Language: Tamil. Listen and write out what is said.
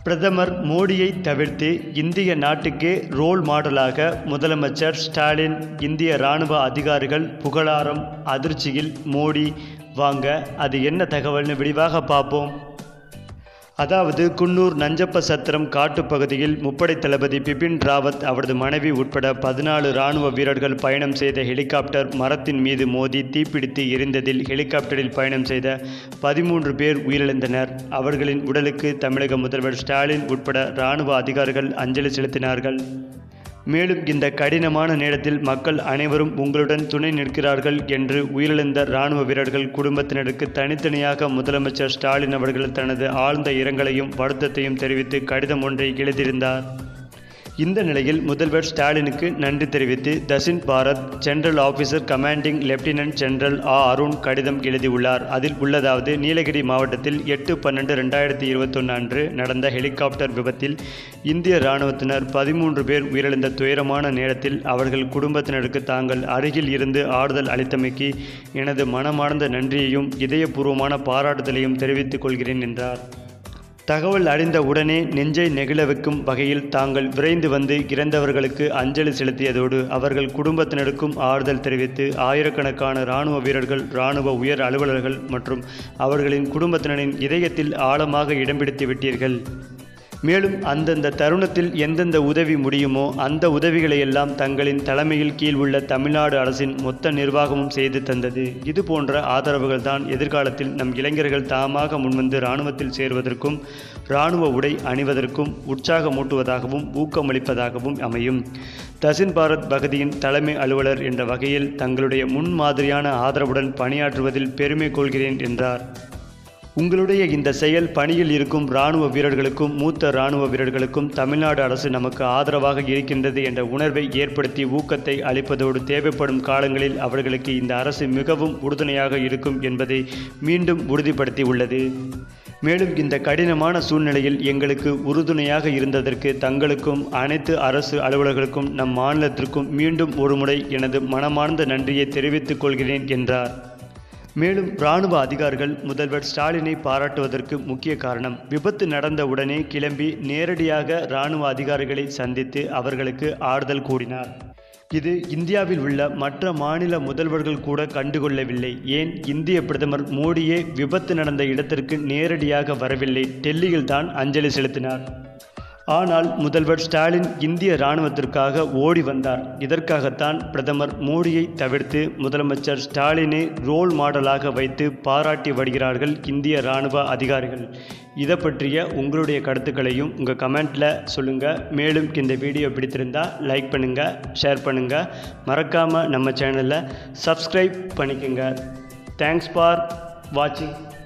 பிரதமர் மோடியை தவிர்த்து இந்திய நாட்டுக்கே ரோல் மாடலாக முதலமைச்சர் ஸ்டாலின் இந்திய இராணுவ அதிகாரிகள் புகழாரம் அதிர்ச்சியில் மோடி வாங்க அது என்ன தகவல்னு விரிவாக பார்ப்போம் அதாவது குன்னூர் நஞ்சப்ப சத்திரம் காட்டுப்பகுதியில் முப்படை தளபதி பிபின் ராவத் அவரது மனைவி உட்பட பதினாலு இராணுவ வீரர்கள் பயணம் செய்த ஹெலிகாப்டர் மரத்தின் மீது மோதி தீப்பிடித்து எரிந்ததில் ஹெலிகாப்டரில் பயணம் செய்த பதிமூன்று பேர் உயிரிழந்தனர் அவர்களின் உடலுக்கு தமிழக முதல்வர் ஸ்டாலின் உட்பட இராணுவ அதிகாரிகள் அஞ்சலி செலுத்தினார்கள் மேலும் இந்த கடினமான நேரத்தில் மக்கள் அனைவரும் உங்களுடன் துணை நிற்கிறார்கள் என்று உயிரிழந்த இராணுவ வீரர்கள் குடும்பத்தினருக்கு தனித்தனியாக முதலமைச்சர் ஸ்டாலின் அவர்கள் தனது ஆழ்ந்த இரங்கலையும் வருத்தத்தையும் தெரிவித்து கடிதம் ஒன்றை எழுதியிருந்தார் இந்த நிலையில் முதல்வர் ஸ்டாலினுக்கு நன்றி தெரிவித்து Dakshin Bharat general officer commanding lieutenant general ஆ அருண் கடிதம் எழுதியுள்ளார் அதில் உள்ளதாவது நீலகிரி மாவட்டத்தில் எட்டு பன்னெண்டு ரெண்டாயிரத்தி இருபத்தொன்று அன்று நடந்த ஹெலிகாப்டர் விபத்தில் இந்திய இராணுவத்தினர் பதிமூன்று பேர் உயிரிழந்த துயரமான நேரத்தில் அவர்கள் குடும்பத்தினருக்கு தாங்கள் அருகில் இருந்து ஆறுதல் அளித்தமைக்கு எனது மனமார்ந்த நன்றியையும் இதயபூர்வமான பாராட்டுதலையும் தெரிவித்துக் கொள்கிறேன் என்றார் தகவல் அறிந்த உடனே நெஞ்சை நெகிழ வைக்கும் வகையில் தாங்கள் விரைந்து வந்து இறந்தவர்களுக்கு அஞ்சலி செலுத்தியதோடு அவர்கள் குடும்பத்தினருக்கும் ஆறுதல் தெரிவித்து ஆயிரக்கணக்கான இராணுவ வீரர்கள் இராணுவ உயர் அலுவலர்கள் மற்றும் அவர்களின் குடும்பத்தினரின் இதயத்தில் ஆழமாக இடம் பிடித்து விட்டீர்கள் மேலும் அந்தந்த தருணத்தில் எந்தெந்த உதவி முடியுமோ அந்த உதவிகளை எல்லாம் தங்களின் தலைமையில் கீழ் உள்ள தமிழ்நாடு அரசின் மொத்த நிர்வாகமும் செய்து தந்தது இது போன்ற ஆதரவுகள் தான் எதிர்காலத்தில் நம் இளைஞர்கள் தாமாக முன்வந்து இராணுவத்தில் சேருவதற்கும் இராணுவ உடை அணிவதற்கும் உற்சாகமூட்டுவதாகவும் ஊக்கமளிப்பதாகவும் அமையும் தசின் பாரத் பகுதியின் தலைமை அலுவலர் என்ற வகையில் தங்களுடைய முன்மாதிரியான ஆதரவுடன் பணியாற்றுவதில் பெருமை கொள்கிறேன் என்றார் உங்களுடைய இந்த செயல் பணியில் இருக்கும் இராணுவ வீரர்களுக்கும் மூத்த இராணுவ வீரர்களுக்கும் தமிழ்நாடு அரசு நமக்கு ஆதரவாக இருக்கின்றது என்ற உணர்வை ஏற்படுத்தி ஊக்கத்தை அளிப்பதோடு தேவைப்படும் காலங்களில் அவர்களுக்கு இந்த அரசு மிகவும் உறுதுணையாக இருக்கும் என்பதை மீண்டும் உறுதிப்படுத்தி உள்ளது மேலும் இந்த கடினமான சூழ்நிலையில் எங்களுக்கு உறுதுணையாக இருந்ததற்கு தங்களுக்கும் அனைத்து அரசு அலுவலர்களுக்கும் நம் மாநிலத்திற்கும் மீண்டும் ஒருமுறை எனது மனமார்ந்த நன்றியை தெரிவித்துக் கொள்கிறேன் என்றார் மேலும் இராணுவ அதிகாரிகள் முதல்வர் ஸ்டாலினை பாராட்டுவதற்கு முக்கிய காரணம் விபத்து நடந்த உடனே கிளம்பி நேரடியாக இராணுவ அதிகாரிகளை சந்தித்து அவர்களுக்கு ஆறுதல் கூறினார் இது இந்தியாவில் உள்ள மற்ற மாநில முதல்வர்கள் கூட கண்டுகொள்ளவில்லை ஏன் இந்திய பிரதமர் மோடியே விபத்து நடந்த இடத்திற்கு நேரடியாக வரவில்லை டெல்லியில்தான் அஞ்சலி செலுத்தினார் ஆனால் முதல்வர் ஸ்டாலின் இந்திய இராணுவத்திற்காக ஓடி வந்தார் இதற்காகத்தான் பிரதமர் மோடியை தவிர்த்து முதலமைச்சர் ஸ்டாலினை ரோல் மாடலாக வைத்து பாராட்டி வருகிறார்கள் இந்திய இராணுவ அதிகாரிகள் இதை பற்றிய உங்களுடைய கருத்துக்களையும் உங்கள் கமெண்ட்டில் சொல்லுங்கள் மேலும் இந்த வீடியோ பிடித்திருந்தால் லைக் பண்ணுங்கள் ஷேர் பண்ணுங்கள் மறக்காமல் நம்ம சேனலை சப்ஸ்கிரைப் பண்ணிக்கோங்க தேங்க்ஸ் ஃபார் வாட்சிங்